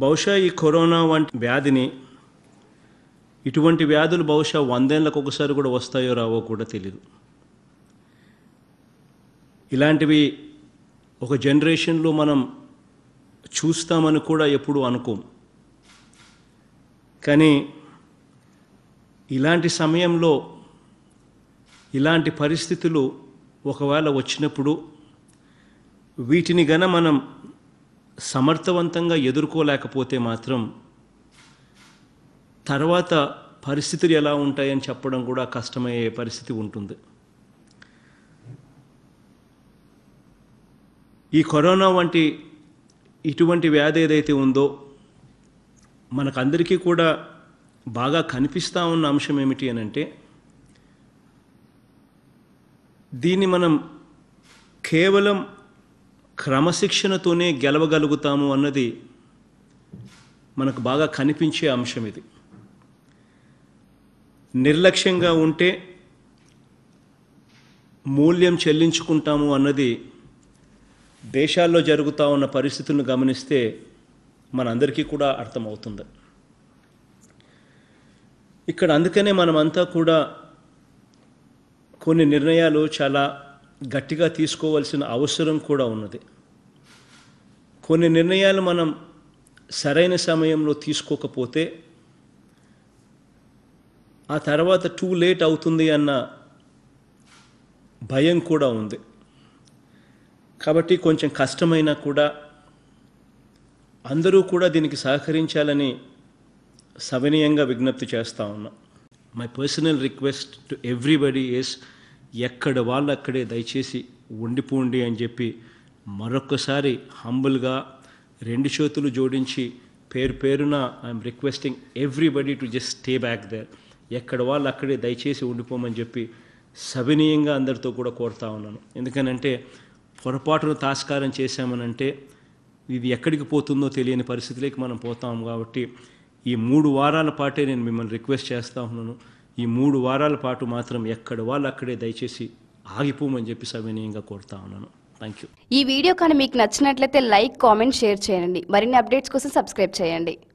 బహుశా ఈ కరోనా వంటి వ్యాధిని ఇటువంటి వ్యాధులు బహుశా వందేళ్ళకు ఒకసారి కూడా వస్తాయో రావో కూడా తెలియదు ఇలాంటివి ఒక జనరేషన్లో మనం చూస్తామని కూడా ఎప్పుడు అనుకోం కానీ ఇలాంటి సమయంలో ఇలాంటి పరిస్థితులు ఒకవేళ వచ్చినప్పుడు వీటిని గన మనం సమర్థవంతంగా ఎదుర్కోలేకపోతే మాత్రం తర్వాత పరిస్థితులు ఎలా ఉంటాయని చెప్పడం కూడా కష్టమయ్యే పరిస్థితి ఉంటుంది ఈ కరోనా వంటి ఇటువంటి వ్యాధి ఏదైతే ఉందో మనకందరికీ కూడా బాగా కనిపిస్తూ ఉన్న అంశం ఏమిటి అని అంటే దీన్ని మనం కేవలం క్రమశిక్షణతోనే గెలవగలుగుతాము అన్నది మనకు బాగా కనిపించే అంశం ఇది నిర్లక్ష్యంగా ఉంటే మూల్యం చెల్లించుకుంటాము అన్నది దేశాల్లో జరుగుతూ ఉన్న పరిస్థితులను గమనిస్తే మనందరికీ కూడా అర్థమవుతుంది ఇక్కడ అందుకనే మనమంతా కూడా కొన్ని నిర్ణయాలు చాలా గట్టిగా తీసుకోవాల్సిన అవసరం కూడా ఉన్నది కొన్ని నిర్ణయాలు మనం సరైన సమయంలో తీసుకోకపోతే ఆ తర్వాత టూ లేట్ అవుతుంది అన్న భయం కూడా ఉంది కాబట్టి కొంచెం కష్టమైనా కూడా అందరూ కూడా దీనికి సహకరించాలని సవినయంగా విజ్ఞప్తి చేస్తా ఉన్నా my personal request to everybody is ఎక్కడ వాళ్ళు అక్కడే దయచేసి ఉండిపోండి అని చెప్పి మరొకసారి హంబుల్గా రెండు చేతులు జోడించి పేరు పేరున I'm requesting everybody to just stay back there ఎక్కడ వాళ్ళు అక్కడే దయచేసి ఉండిపోమని చెప్పి సవినీయంగా అందరితో కూడా కోరుతా ఉన్నాను ఎందుకనంటే పొరపాటును తాస్కారం చేశామనంటే ఇది ఎక్కడికి పోతుందో తెలియని పరిస్థితిలోకి మనం పోతాం కాబట్టి ఈ మూడు వారాల పాటే నేను మిమ్మల్ని రిక్వెస్ట్ చేస్తా ఉన్నాను ఈ మూడు వారాల పాటు మాత్రం ఎక్కడ వాళ్ళు అక్కడే దయచేసి ఆగిపోమని చెప్పి సవినీయంగా కోరుతా ఉన్నాను థ్యాంక్ యూ ఈ వీడియో కానీ మీకు నచ్చినట్లయితే లైక్ కామెంట్ షేర్ చేయండి మరిన్ని అప్డేట్స్ కోసం సబ్స్క్రైబ్ చేయండి